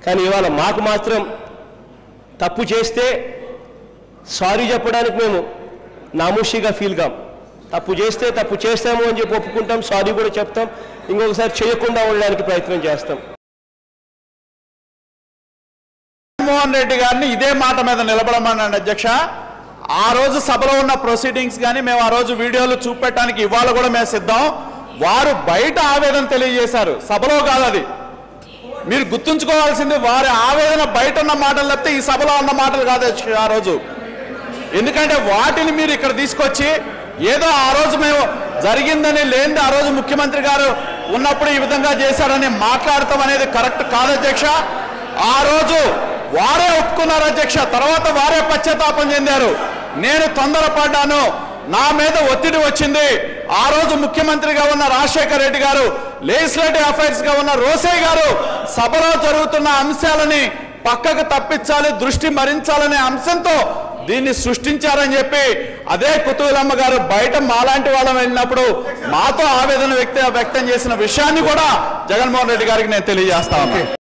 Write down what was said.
కానీ ఇవాళ మాకు మాత్రం తప్పు చేస్తే సారీ చెప్పడానికి మేము నామూషిగా ఫీల్ కాం తప్పు చేస్తే తప్పు చేస్తాము అని చెప్పి ఒప్పుకుంటాం సారీ కూడా చెప్తాం ఇంకొకసారి చేయకుండా ఉండడానికి ప్రయత్నం చేస్తాం జగన్మోహన్ రెడ్డి గారిని ఇదే మాట మీద నిలబడమన్నాడు అధ్యక్ష ఆ రోజు సభలో ఉన్న ప్రొసీడింగ్స్ కానీ మేము ఆ రోజు వీడియోలు చూపెట్టడానికి ఇవాళ కూడా మేము సిద్ధం వారు బయట ఆవేదన తెలియజేశారు సభలో కాదు అది మీరు గుర్తుంచుకోవాల్సింది వారి ఆవేదన బయట ఉన్న మాటలు తప్పితే ఈ సభలో ఉన్న మాటలు కాదు అధ్యక్ష ఆ రోజు ఎందుకంటే వాటిని మీరు ఇక్కడ తీసుకొచ్చి ఏదో ఆ రోజు మేము జరిగిందని లేనిది ఆ రోజు ముఖ్యమంత్రి గారు ఉన్నప్పుడు ఈ విధంగా చేశారని మాట్లాడటం అనేది కరెక్ట్ కాదు అధ్యక్ష ఆ రోజు వారే ఒప్పుకున్నారు అధ్యక్ష తర్వాత వారే పశ్చాత్తాపం చెందారు నేను తొందరపడ్డాను నా మీద ఒత్తిడి వచ్చింది ఆ రోజు ముఖ్యమంత్రిగా ఉన్న రాజశేఖర్ రెడ్డి గారు లెజిస్లేటివ్ అఫైర్స్ గా ఉన్న రోసే గారు సభలో జరుగుతున్న అంశాలని పక్కకు తప్పించాలి దృష్టి మరించాలనే అంశంతో దీన్ని సృష్టించారని చెప్పి అదే కుతూలమ్మ గారు బయట మాలాంటి వాళ్ళం వెళ్ళినప్పుడు మాతో ఆవేదన వ్యక్త వ్యక్తం చేసిన విషయాన్ని కూడా జగన్మోహన్ రెడ్డి గారికి నేను తెలియజేస్తా ఉన్నాను